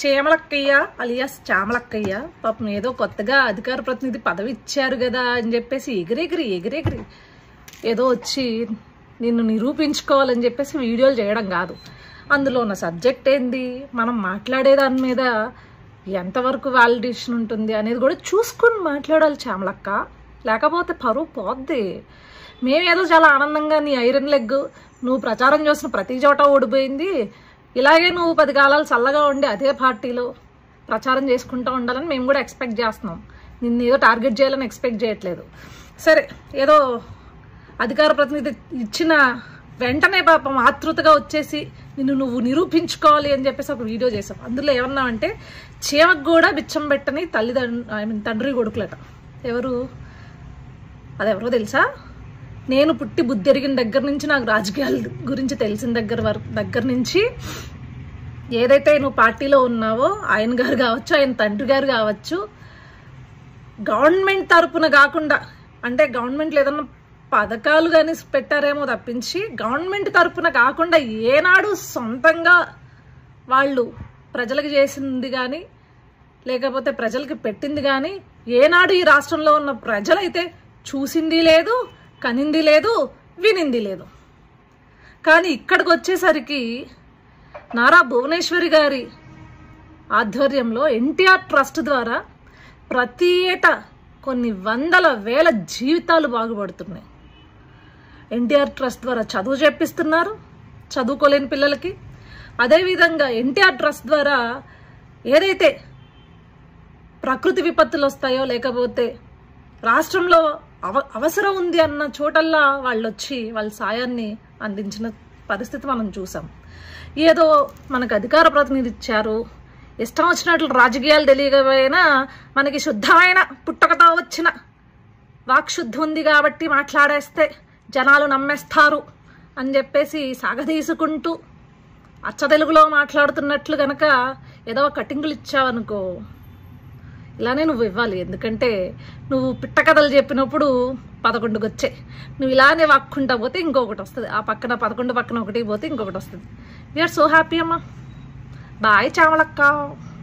చీమలక్కయ్య alias చామలక్కయ్య పాపం ఏదో కొత్తగా అధికార ప్రతినిధి పదవి ఇచ్చారు కదా అని చెప్పేసి ఎగిరెగిరి ఎగిరెగిరి ఏదో వచ్చి నిన్ను నిరూపించుకోవాలని చెప్పేసి వీడియోలు చేయడం కాదు అందులో ఉన్న సబ్జెక్ట్ ఏంది మనం మాట్లాడే దాని మీద ఎంతవరకు వ్యాలిడేషన్ ఉంటుంది అనేది కూడా చూసుకొని మాట్లాడాలి చామలక్క లేకపోతే పరువు పోద్ది మేమేదో చాలా ఆనందంగా నీ ఐరన్ లెగ్ నువ్వు ప్రచారం చేసిన ప్రతి చోట ఓడిపోయింది ఇలాగే నువ్వు పది కాలాలు చల్లగా ఉండి అదే పార్టీలో ప్రచారం చేసుకుంటూ ఉండాలని మేము కూడా ఎక్స్పెక్ట్ చేస్తున్నాం నిన్ను ఏదో టార్గెట్ చేయాలని ఎక్స్పెక్ట్ చేయట్లేదు సరే ఏదో అధికార ప్రతినిధి ఇచ్చిన వెంటనే పాపం ఆతృతగా వచ్చేసి నిన్ను నువ్వు నిరూపించుకోవాలి అని చెప్పేసి ఒక వీడియో చేసాం అందులో ఏమన్నామంటే చీమకు కూడా బిచ్చం పెట్టని తల్లిదండ్రు ఐ మీన్ తండ్రి కొడుకులట ఎవరు అదెవరో తెలుసా నేను పుట్టి బుద్ధి ఎరిగిన దగ్గర నుంచి నాకు రాజకీయాల గురించి తెలిసిన దగ్గర వరకు దగ్గర నుంచి ఏదైతే నువ్వు పార్టీలో ఉన్నావో ఆయన గారు కావచ్చు ఆయన తండ్రి గారు కావచ్చు గవర్నమెంట్ తరపున కాకుండా అంటే గవర్నమెంట్లో ఏదన్నా పథకాలు కానీ పెట్టారేమో తప్పించి గవర్నమెంట్ తరపున కాకుండా ఏనాడు సొంతంగా వాళ్ళు ప్రజలకు చేసింది కానీ లేకపోతే ప్రజలకి పెట్టింది కానీ ఏనాడు ఈ రాష్ట్రంలో ఉన్న ప్రజలైతే చూసింది లేదు కనింది లేదు వినింది లేదు కానీ ఇక్కడికి వచ్చేసరికి నారా భువనేశ్వరి గారి ఆధ్వర్యంలో ఎన్టీఆర్ ట్రస్ట్ ద్వారా ప్రతి ఏటా కొన్ని వందల వేల జీవితాలు బాగుపడుతున్నాయి ఎన్టీఆర్ ట్రస్ట్ ద్వారా చదువు చెప్పిస్తున్నారు చదువుకోలేని పిల్లలకి అదేవిధంగా ఎన్టీఆర్ ట్రస్ట్ ద్వారా ఏదైతే ప్రకృతి విపత్తులు వస్తాయో లేకపోతే రాష్ట్రంలో అవ అవసరం ఉంది అన్న చోటల్లా వాళ్ళు వచ్చి వాళ్ళ సాయాన్ని అందించిన పరిస్థితి మనం చూసాం ఏదో మనకు అధికార ప్రతినిధి ఇచ్చారు ఇష్టం వచ్చినట్లు రాజకీయాలు తెలియకపోయినా మనకి శుద్ధమైన పుట్టకతో వచ్చిన వాక్శుద్ధి ఉంది కాబట్టి మాట్లాడేస్తే జనాలు నమ్మేస్తారు అని చెప్పేసి సాగదీసుకుంటూ అచ్చ తెలుగులో మాట్లాడుతున్నట్లు గనక ఏదో కటింగులు ఇచ్చావనుకో ఇలానే నువ్వు ఇవ్వాలి ఎందుకంటే నువ్వు పిట్ట కథలు చెప్పినప్పుడు పదకొండుకి వచ్చాయి నువ్వు ఇలానే వాక్కుంటా పోతే ఇంకొకటి వస్తుంది ఆ పక్కన పదకొండు పక్కన ఒకటి పోతే ఇంకొకటి వస్తుంది వీఆర్ సో హ్యాపీ అమ్మా బాయ్ చామలక్క